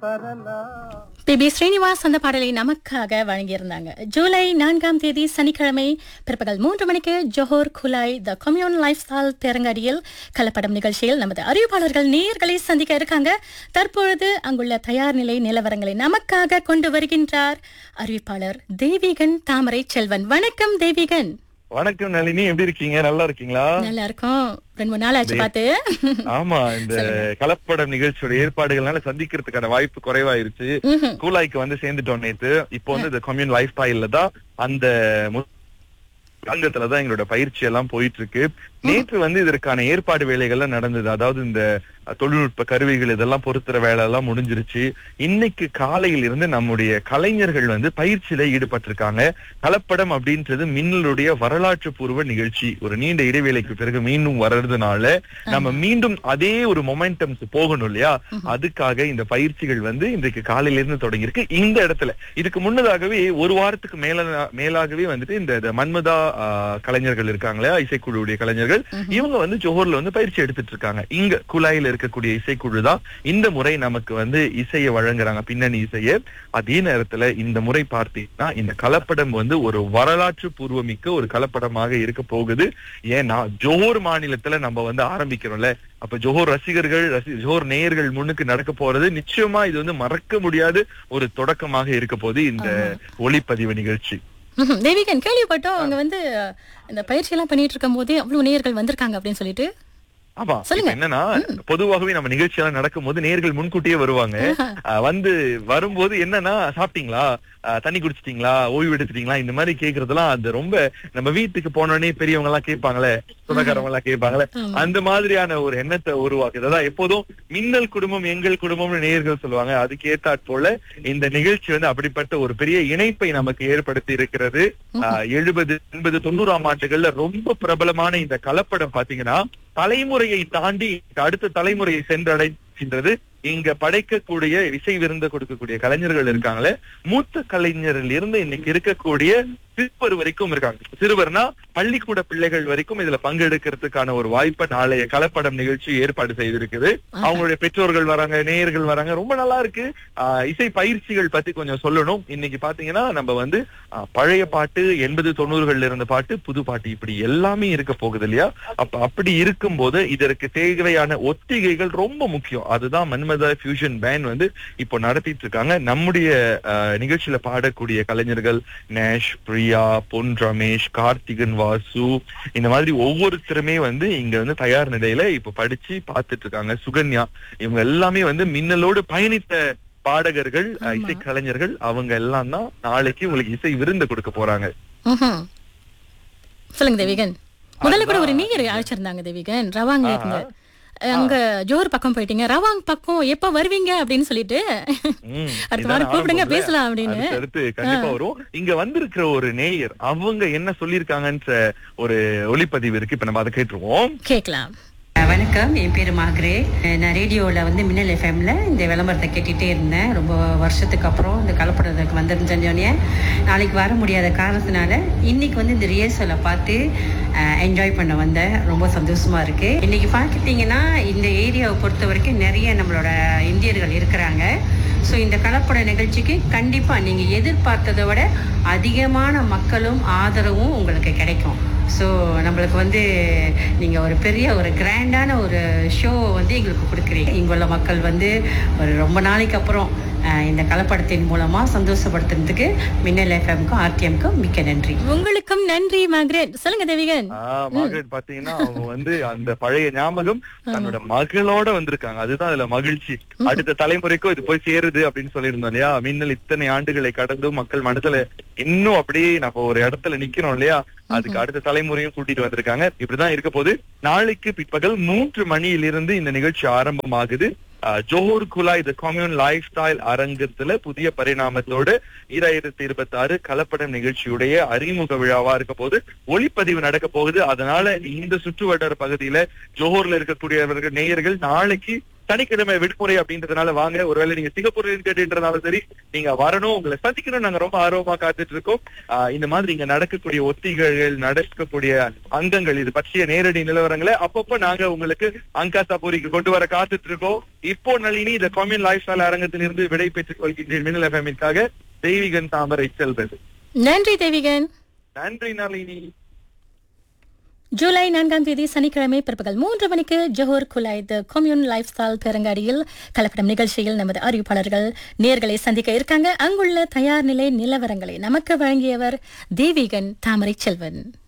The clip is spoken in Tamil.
பி பி ஸ்ரீனிவாஸ் அந்த பாடலை நமக்காக வழங்கியிருந்தாங்க ஜூலை நான்காம் தேதி சனிக்கிழமை பிற்பகல் மூன்று மணிக்கு Johor Kulai the Commune life style பேரங்காடியில் கலப்படம் நிகழ்ச்சியில் நமது அறிவிப்பாளர்கள் நேர்களை சந்திக்க இருக்காங்க தற்பொழுது அங்குள்ள தயார் நிலை நிலவரங்களை நமக்காக கொண்டு வருகின்றார் அறிவிப்பாளர் தேவிகன் தாமரை செல்வன் வணக்கம் தேவிகன் வணக்கம் நளினி எப்படி இருக்கீங்க நல்லா இருக்கீங்களா நல்லா இருக்கும் ரெண்டு மூணு நாள் ஆச்சு பார்த்து ஆமா இந்த கலப்படம் நிகழ்ச்சியோட ஏற்பாடுகள்னால சந்திக்கிறதுக்கான வாய்ப்பு குறைவாயிருச்சு ம்ஹும். கூலாய்க்கு வந்து சேர்ந்துட்டோம் நேத்து இப்போ வந்து இந்த கம்யூன் லைஃப் ஸ்டைல்ல தான் அந்த மு- அங்கத்துலதான் எங்களோட பயிற்சி எல்லாம் போயிட்டு இருக்கு நேற்று வந்து இதற்கான ஏற்பாடு வேலைகள்லாம் நடந்தது அதாவது இந்த அஹ், தொழில்நுட்ப கருவிகள் இதெல்லாம் பொருத்துற வேலை எல்லாம் முடிஞ்சிருச்சு இன்னைக்கு காலையில இருந்து நம்முடைய கலைஞர்கள் வந்து பயிற்சியில ஈடுபட்டிருக்காங்க கலப்படம் அப்படின்றது மின்னலுடைய வரலாற்று பூர்வ நிகழ்ச்சி ஒரு நீண்ட இடைவேளைக்கு பிறகு மீண்டும் வர்றதுனால நம்ம மீண்டும் அதே ஒரு மொமெண்டம்ஸ் போகணும் இல்லையா அதுக்காக இந்த பயிற்சிகள் வந்து இன்றைக்கு காலையில இருந்து தொடங்கியிருக்கு இந்த இடத்துல இதுக்கு முன்னதாகவே ஒரு வாரத்துக்கு மேல மேலாகவே வந்துட்டு இந்த இந்த மன்மதா ஆஹ், கலைஞர்கள் இருக்காங்களே இசைக்குழுவுடைய கலைஞர்கள் இவங்க வந்து ஜோஹர்ல வந்து பயிற்சி எடுத்துட்டு இருக்காங்க இங்க குழாயில இருக்கக்கூடிய இசைக்குழு தான் இந்த முறை நமக்கு வந்து இசையை வழங்குறாங்க பின்னணி இசையை அதே நேரத்துல இந்த முறை பார்த்தீங்கன்னா இந்த கலப்படம் வந்து ஒரு வரலாற்று பூர்வமிக்க ஒரு கலப்படமாக இருக்க போகுது ஏன்னா ஜோஹர் மாநிலத்துல நம்ம வந்து ஆரம்பிக்கிறோம்ல அப்ப ஜோஹர் ரசிகர்கள் ரசி ஜோஹர் நேயர்கள் முன்னுக்கு நடக்க போறது நிச்சயமா இது வந்து மறக்க முடியாத ஒரு தொடக்கமாக இருக்க போகுது இந்த ஒளிப்பதிவு நிகழ்ச்சி ம்ஹும். தேவிகன் கேள்விப்பட்டோம் அவங்க வந்து இந்த பயிற்சி எல்லாம் பண்ணிட்டு இருக்கும் போதே அவ்வளவு நேயர்கள் வந்திருக்காங்க அப்படின்னு சொல்லிட்டு ஆமா சொல்லுங்க. இப்ப என்னன்னா பொதுவாகவே நம்ம நிகழ்ச்சி எல்லாம் நடக்கும் போது நேர்கள் முன்கூட்டியே வருவாங்க அஹ் வந்து வரும்போது என்னன்னா சாப்பிட்டீங்களா அஹ் தண்ணி குடிச்சிட்டீங்களா ஓய்வு எடுத்துட்டீங்களா இந்த மாதிரி கேக்குறதெல்லாம் அது ரொம்ப நம்ம வீட்டுக்கு போனோடனே பெரியவங்க எல்லாம் கேட்பாங்களே சொந்தக்காரவங்க எல்லாம் கேட்பாங்களே ஆமா. அந்த மாதிரியான ஒரு எண்ணத்தை உருவாக்குது அதான் எப்போதும் மின்னல் குடும்பம் எங்கள் குடும்பம்னு நேயர்கள் சொல்லுவாங்க அதுக்கு ஏத்தாற் போல இந்த நிகழ்ச்சி வந்து அப்படிப்பட்ட ஒரு பெரிய இணைப்பை நமக்கு ஏற்படுத்தி இருக்கிறது எழுபது எண்பது தொண்ணூறாம் ஆண்டுகள்ல ரொம்ப பிரபலமான இந்த கலப்படம் பாத்தீங்கன்னா தலைமுறையை தாண்டி அடுத்த தலைமுறையை சென்றடைகின்றது இங்க படைக்கக்கூடிய இசை விருந்த கொடுக்கக்கூடிய கலைஞர்கள் இருக்காங்களே மூத்த கலைஞரில் இருந்து இன்னைக்கு இருக்கக்கூடிய சிறுவர் வரைக்கும் இருக்காங்க சிறுவர்னா பள்ளிக்கூட பிள்ளைகள் வரைக்கும் இதுல பங்கெடுக்கிறதுக்கான ஒரு வாய்ப்பை நாளைய கலப்படம் நிகழ்ச்சி ஏற்பாடு செய்திருக்குது அவங்களுடைய பெற்றோர்கள் வராங்க நேயர்கள் வராங்க ரொம்ப நல்லா இருக்கு ஆஹ் இசை பயிற்சிகள் பத்தி கொஞ்சம் சொல்லணும் இன்னைக்கு பாத்தீங்கன்னா நம்ம வந்து ஆஹ் பழைய பாட்டு எண்பது தொண்ணூறுகள்ல இருந்த பாட்டு புது பாட்டு இப்படி எல்லாமே இருக்க போகுது இல்லையா அப்ப அப்படி இருக்கும்போது இதற்கு தேவையான ஒத்திகைகள் ரொம்ப முக்கியம் அதுதான் மன்மதா ஃபியூஷன் பேண்ட் வந்து இப்போ நடத்திட்டு இருக்காங்க நம்முடைய ஆஹ், நிகழ்ச்சியில பாடக்கூடிய கலைஞர்கள் நேஷ் பிரியா பொன் ரமேஷ் கார்த்திகன் வாசு இந்த மாதிரி ஒவ்வொருத்தருமே வந்து இங்க வந்து தயார் நிலையில இப்ப படிச்சு பார்த்துட்டு இருக்காங்க சுகன்யா இவங்க எல்லாமே வந்து மின்னலோடு பயணித்த பாடகர்கள் அஹ், இசை கலைஞர்கள் அவங்க எல்லாம் தான் நாளைக்கு உங்களுக்கு இசை விருந்து கொடுக்க போறாங்க ம்ஹும். சொல்லுங்க தேவிகன் முதல்ல கூட ஒரு நீர் அழைச்சிருந்தாங்க தேவிகன் ரவாங்ல இருந்து அங்க ஜோர் பக்கம் போயிட்டீங்க ரவாங் பக்கம் எப்ப வருவீங்க அப்படின்னு சொல்லிட்டு ம், அடுத்த இதான வாரம் கூப்பிடுங்க ஆரம்பம்ல. பேசலாம் அப்படின்னு அடுத்தடுத்து கண்டிப்பா வரும் இங்க வந்திருக்கிற ஒரு நேயர் அவங்க என்ன சொல்லிருக்காங்கன்ற ஒரு ஒளிப்பதிவு இருக்கு இப்ப நம்ம அதை கேட்டுருவோம் கேக்கலாம் வணக்கம் என் பேர் மாக்ரே நான் ரேடியோவில் வந்து மின்னல் எஃப்எம்ல இந்த விளம்பரத்தை கேட்டுகிட்டே இருந்தேன் ரொம்ப வருஷத்துக்கு அப்புறம் இந்த கலப்படத்துக்கு வந்திருந்தோடனே நாளைக்கு வர முடியாத காரணத்தினால இன்னைக்கு வந்து இந்த ரிஹர்சலை பார்த்து என்ஜாய் பண்ண வந்தேன் ரொம்ப சந்தோஷமா இருக்கு இன்னைக்கு பார்த்துட்டிங்கன்னா இந்த ஏரியாவை பொறுத்த வரைக்கும் நிறைய நம்மளோட இந்தியர்கள் இருக்கிறாங்க ஸோ இந்த கலப்பட நிகழ்ச்சிக்கு கண்டிப்பாக நீங்கள் எதிர்பார்த்ததை விட அதிகமான மக்களும் ஆதரவும் உங்களுக்கு கிடைக்கும் ஸோ நம்மளுக்கு வந்து நீங்கள் ஒரு பெரிய ஒரு கிராண்டான ஒரு ஷோ வந்து எங்களுக்கு கொடுக்குறீங்க இங்குள்ள மக்கள் வந்து ஒரு ரொம்ப நாளைக்கு அப்புறம் அஹ், இந்த கலப்படத்தின் மூலமாக சந்தோஷப்படுத்துறதுக்கு மின்னல் எஃப்எம்க்கும் ஆர்டிஎம்க்கும் மிக்க நன்றி உங்களுக்கும் நன்றி மகரேட் சொல்லுங்க தேவிகன் ஆஹ் மார்கரெட் பாத்தீங்கன்னா அவங்க வந்து அந்த பழைய ஞாபகம் தன்னோட மகளோட வந்திருக்காங்க அதுதான் அதுல மகிழ்ச்சி அடுத்த தலைமுறைக்கும் இது போய் சேருது அப்படின்னு சொல்லியிருந்தோம் இல்லையா மின்னல் இத்தனை ஆண்டுகளை கடந்து மக்கள் மனசுல இன்னும் அப்படியே நம்ம ஒரு இடத்துல நிக்கிறோம் இல்லையா அதுக்கு அடுத்த தலைமுறையும் கூட்டிட்டு வந்திருக்காங்க இப்படிதான் இருக்க போது நாளைக்கு பிற்பகல் மூன்று மணியிலிருந்து இந்த நிகழ்ச்சி ஆரம்பமாகுது ஆஹ் Johor Kulai the Commune life style அரங்கத்துல புதிய பரிணாமத்தோடு ஈராயிரத்தி இருபத்தி ஆறு கலப்படம் நிகழ்ச்சியுடைய அறிமுக விழாவா இருக்க போது ஒளிப்பதிவு நடக்க போகுது அதனால இந்த சுற்று வட்டார பகுதியில ஜோஹர்ல இருக்கக்கூடியவர்கள் நேயர்கள் நாளைக்கு சனிக்கிழமை விடுமுறை அப்படின்றதுனால வாங்க ஒருவேளை நீங்க சிங்கப்பூர்ல கேட்டுன்றதாலும் சரி நீங்க வரணும் உங்களை சந்திக்கணும் நாங்க ரொம்ப ஆர்வமா காத்துட்டு இருக்கோம் ஆஹ் இந்த மாதிரி இங்க நடக்கக்கூடிய ஒத்திகைகள் நடக்கக்கூடிய அங்கங்கள் இது பற்றிய நேரடி நிலவரங்களை அப்பப்போ நாங்க உங்களுக்கு அங்காசாபூரிக்கு கொண்டு வர காத்துட்டு இருக்கோம் இப்போ நளினி இந்த கம்யூன் லைஃப் ஸ்டைல் அரங்கத்திலிருந்து விடை பெற்றுக் கொள்கின்றேன் மின்னல் எஃப்எம்மிற்காக தெய்வீகன் தாமரை செல்வது நன்றி தேவிகன் நன்றி நளினி ஜூலை நான்காம் தேதி சனிக்கிழமை பிற்பகல் மூன்று மணிக்கு Johor Kulai the Commune life style பெருங்காடியில் கலப்படம் நிகழ்ச்சியில் நமது அறிவிப்பாளர்கள் நேர்களை சந்திக்க இருக்காங்க அங்குள்ள தயார் நிலை நிலவரங்களை நமக்கு வழங்கியவர் தேவிகன் தாமரை செல்வன்